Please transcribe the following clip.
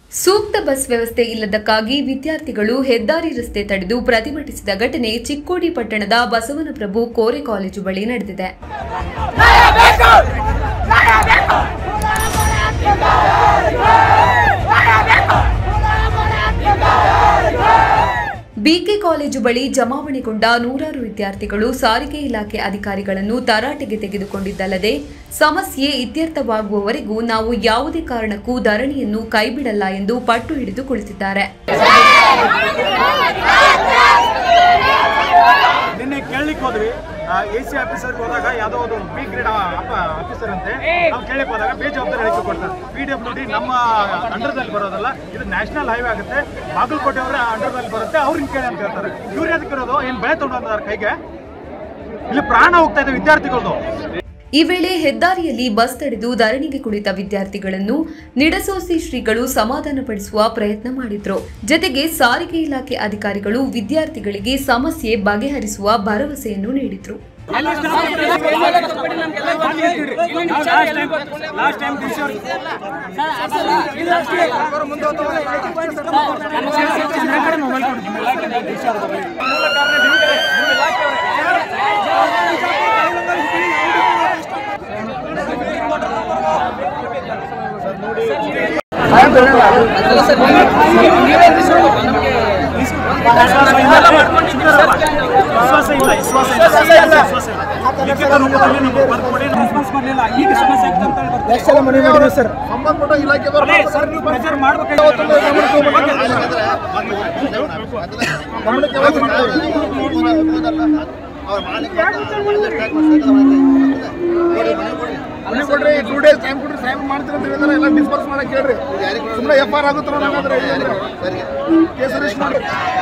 ಸೂಕ್ತ ಬಸ್ ವ್ಯವಸ್ಥೆ ಇಲ್ಲದಕ್ಕಾಗಿ ವಿದ್ಯಾರ್ಥಿಗಳು ಹೆದ್ದಾರಿ ರಸ್ತೆ ತಡೆದು ಪ್ರತಿಭಟಿಸಿದ ಘಟನೆ ಚಿಕ್ಕೋಡಿ ಪಟ್ಟಣದ ಬಸವನಪ್ರಭು ಕೋರೆ ಕಾಲೇಜು ಬಳಿ ನಡೆದಿದೆ ಬಿಕೆ ಕಾಲೇಜು ಬಳಿ ಜಮಾವಣೆಗೊಂಡ ನೂರಾರು ವಿದ್ಯಾರ್ಥಿಗಳು ಸಾರಿಗೆ ಇಲಾಖೆ ಅಧಿಕಾರಿಗಳನ್ನು ತರಾಟೆಗೆ ತೆಗೆದುಕೊಂಡಿದ್ದಲ್ಲದೆ ಸಮಸ್ಯೆ ಇತ್ಯರ್ಥವಾಗುವವರೆಗೂ ನಾವು ಯಾವುದೇ ಕಾರಣಕ್ಕೂ ಧರಣಿಯನ್ನು ಕೈಬಿಡಲ್ಲ ಎಂದು ಪಟ್ಟು ಹಿಡಿದು ಕುಳಿತಿದ್ದಾರೆ ನಿನ್ನೆ ಕೇಳಲಿಕ್ಕೆ ಹೋದ್ವಿ ಎ ಸಿ ಆಫೀಸರ್ಗೆ ಹೋದಾಗ ಯಾವುದೋ ಒಂದು ಬಿ ಗ್ರೇಡ್ ಆಫೀಸರ್ ಅಂತೆ ನಾವು ಕೇಳಲಿಕ್ಕೆ ಹೋದಾಗ ಬೇಜವಾಬ್ದಾರಿ ಹೇಳಿಕೆ ಕೊಡ್ತಾರೆ ಪಿ ಡಬ್ಲ್ಯೂ ಡಿ ನಮ್ಮ ಅಂಡರ್ದಲ್ಲಿ ಬರೋದಲ್ಲ ಇದು ನ್ಯಾಷನಲ್ ಹೈವೇ ಆಗುತ್ತೆ ಬಾಗಲಕೋಟೆ ಅವರ ಅಂಡರ್ದಲ್ಲಿ ಬರುತ್ತೆ ಅವ್ರನ್ನ ಕೇಳಿ ಅಂತ ಹೇಳ್ತಾರೆ ಇವ್ರು ಅದಕ್ಕೆ ಇರೋದು ಏನು ಬೆಳೆ ತೊಗೊಂಡಿದ್ದಾರೆ ಕೈಗೆ ಇಲ್ಲಿ ಪ್ರಾಣ ಹೋಗ್ತಾ ಇದೆ ವಿದ್ಯಾರ್ಥಿಗಳದು ಈ ವೇಳೆ ಹೆದ್ದಾರಿಯಲ್ಲಿ ಬಸ್ ತಡೆದು ಧರಣಿಗೆ ಕುಳಿತ ವಿದ್ಯಾರ್ಥಿಗಳನ್ನು ನಿಡಸೋಸಿ ಶ್ರೀಗಳು ಸಮಾಧಾನಪಡಿಸುವ ಪ್ರಯತ್ನ ಮಾಡಿದ್ರು ಜತೆಗೆ ಸಾರಿಗೆ ಇಲಾಖೆ ಅಧಿಕಾರಿಗಳು ವಿದ್ಯಾರ್ಥಿಗಳಿಗೆ ಸಮಸ್ಯೆ ಬಗೆಹರಿಸುವ ಭರವಸೆಯನ್ನು ನೀಡಿದ್ರು ವಿಶ್ವಾಸ ಇಲ್ಲ ವಿಶ್ವಾಸ ಇಲ್ಲ ವಿಶ್ವಾಸ ಇಲ್ಲ ಲಿಖಿತ ರೂಪದಲ್ಲಿ ನಮಗೆ ಬರ್ಕೊಡಿ ರೆಸ್ಪಾನ್ಸ್ ಮಾಡಲಿಲ್ಲ ಈಗ ಸಮಸ್ಯೆ ಆಗ್ತದೆ ಅಂತ ಹೇಳಿ ಬರ್ತೀವಿ. ಎಷ್ಟು ಸಲ ಮನವಿ ಮಾಡಿದ್ರು ಸರ್ ಸಂಬಂಧಪಟ್ಟ ಇಲಾಖೆದವರು ಅದೇ ಸರ್ ನೀವು ಪ್ರೆಷರ್ ಮಾಡ್ಬೇಕಾಗಿ ಗಮನಕ್ಕೆ ಮನೆ ಕೊಡ್ರಿ ಟೂ ಡೇಸ್ ಟೈಮ್ ಕೊಡ್ರಿ ಸೈನ್ ಮಾಡ್ತೀರಿ ಅಂತ ಹೇಳಿದಾರೆ ಎಲ್ಲ ಡಿಸ್ಪರ್ಸ್ ಮಾಡಕ್ ಹೇಳ್ರಿ ಸುಮ್ಮನೆ ಎಫ್ ಆರ್ ಆಗುತ್ತಾರ ಕೇಸ್ ರಿಜಿಸ್ಟರ್ ಮಾಡ್ರಿ